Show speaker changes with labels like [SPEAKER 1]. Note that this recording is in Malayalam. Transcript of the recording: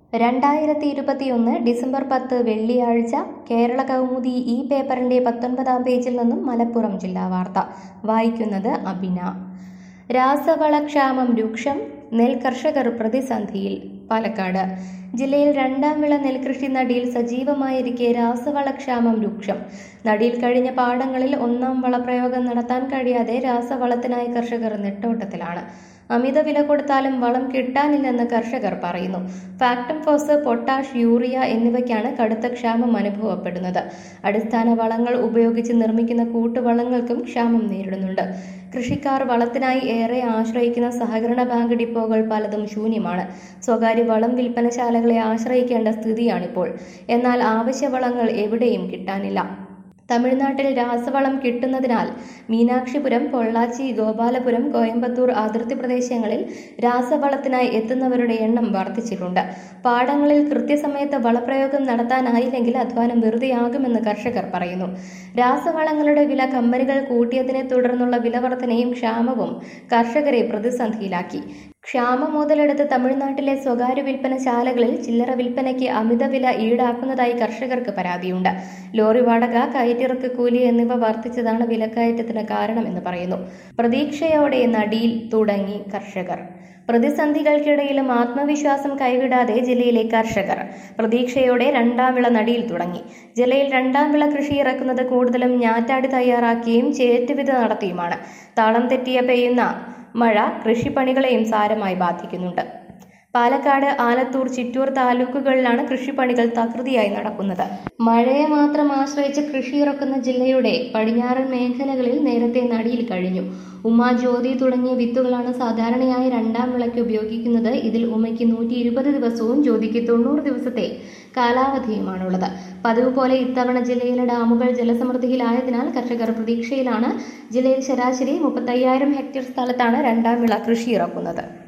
[SPEAKER 1] രണ്ടായിരത്തി ഇരുപത്തിയൊന്ന് ഡിസംബർ പത്ത് വെള്ളിയാഴ്ച കേരള കൗമുദി ഈ പേപ്പറിന്റെ പത്തൊൻപതാം പേജിൽ നിന്നും മലപ്പുറം ജില്ലാ വാർത്ത വായിക്കുന്നത് അബിന രാസവളക്ഷാമം രൂക്ഷം നെൽ കർഷകർ പ്രതിസന്ധിയിൽ പാലക്കാട് ജില്ലയിൽ രണ്ടാം വിള നെൽകൃഷി നടിയിൽ സജീവമായിരിക്കെ രാസവളക്ഷാമം രൂക്ഷം നടിയിൽ കഴിഞ്ഞ പാടങ്ങളിൽ ഒന്നാം വളപ്രയോഗം നടത്താൻ കഴിയാതെ രാസവളത്തിനായി കർഷകർ നെട്ടോട്ടത്തിലാണ് അമിത വില കൊടുത്താലും വളം കിട്ടാനില്ലെന്ന് കർഷകർ പറയുന്നു ഫാക്ടം ഫോസ് പൊട്ടാഷ് യൂറിയ എന്നിവയ്ക്കാണ് കടുത്ത ക്ഷാമം അനുഭവപ്പെടുന്നത് അടിസ്ഥാന വളങ്ങൾ ഉപയോഗിച്ച് നിർമ്മിക്കുന്ന കൂട്ടുവളങ്ങൾക്കും ക്ഷാമം നേരിടുന്നുണ്ട് കൃഷിക്കാർ വളത്തിനായി ഏറെ ആശ്രയിക്കുന്ന സഹകരണ ബാങ്ക് ഡിപ്പോകൾ പലതും ശൂന്യമാണ് സ്വകാര്യ വളം വിൽപ്പനശാലകളെ ആശ്രയിക്കേണ്ട സ്ഥിതിയാണിപ്പോൾ എന്നാൽ ആവശ്യ വളങ്ങൾ എവിടെയും കിട്ടാനില്ല തമിഴ്നാട്ടിൽ രാസവളം കിട്ടുന്നതിനാൽ മീനാക്ഷിപുരം പൊള്ളാച്ചി ഗോപാലപുരം കോയമ്പത്തൂർ അതിർത്തി പ്രദേശങ്ങളിൽ രാസവളത്തിനായി എത്തുന്നവരുടെ എണ്ണം വർദ്ധിച്ചിട്ടുണ്ട് പാടങ്ങളിൽ കൃത്യസമയത്ത് വളപ്രയോഗം നടത്താനായില്ലെങ്കിൽ അധ്വാനം വെറുതെയാകുമെന്ന് കർഷകർ പറയുന്നു രാസവളങ്ങളുടെ വില കമ്പനികൾ കൂട്ടിയതിനെ തുടർന്നുള്ള വിലവർധനയും ക്ഷാമവും കർഷകരെ പ്രതിസന്ധിയിലാക്കി ക്ഷാമം മുതലെടുത്ത് തമിഴ്നാട്ടിലെ സ്വകാര്യ വിൽപ്പനശാലകളിൽ ചില്ലറ വിൽപ്പനയ്ക്ക് അമിത വില ഈടാക്കുന്നതായി കർഷകർക്ക് പരാതിയുണ്ട് ലോറി വാടക കയറ്റിറക്ക് കൂലി എന്നിവ വർദ്ധിച്ചതാണ് വിലക്കയറ്റത്തിന് കാരണമെന്ന് പറയുന്നു പ്രതീക്ഷയോടെ നടിയിൽ തുടങ്ങി കർഷകർ പ്രതിസന്ധികൾക്കിടയിലും ആത്മവിശ്വാസം കൈവിടാതെ ജില്ലയിലെ കർഷകർ പ്രതീക്ഷയോടെ രണ്ടാം വിള നടിയിൽ തുടങ്ങി ജില്ലയിൽ രണ്ടാം വിള കൃഷി ഇറക്കുന്നത് കൂടുതലും ഞാറ്റാടി തയ്യാറാക്കിയും ചേറ്റുവിധ നടത്തിയുമാണ് താളം തെറ്റിയ പെയ്യുന്ന മഴ കൃഷിപ്പണികളെയും സാരമായി ബാധിക്കുന്നുണ്ട് പാലക്കാട് ആലത്തൂർ ചിറ്റൂർ താലൂക്കുകളിലാണ് കൃഷിപ്പണികൾ തകൃതിയായി നടക്കുന്നത് മഴയെ മാത്രം ആശ്രയിച്ച് കൃഷി ഇറക്കുന്ന ജില്ലയുടെ പടിഞ്ഞാറൻ മേഖലകളിൽ നേരത്തെ നടിയിൽ കഴിഞ്ഞു ഉമ ജ്യോതി തുടങ്ങിയ വിത്തുകളാണ് സാധാരണയായി രണ്ടാം വിളയ്ക്ക് ഉപയോഗിക്കുന്നത് ഇതിൽ ഉമയ്ക്ക് നൂറ്റി ഇരുപത് ദിവസവും ജ്യോതിക്ക് തൊണ്ണൂറ് ദിവസത്തെ കാലാവധിയുമാണുള്ളത് പതിവ് പോലെ ഇത്തവണ ജില്ലയിലെ ഡാമുകൾ ജലസമൃദ്ധിയിലായതിനാൽ കർഷകർ പ്രതീക്ഷയിലാണ് ജില്ലയിൽ ശരാശരി മുപ്പത്തയ്യായിരം ഹെക്ടർ സ്ഥലത്താണ് രണ്ടാം വിള കൃഷി ഇറക്കുന്നത്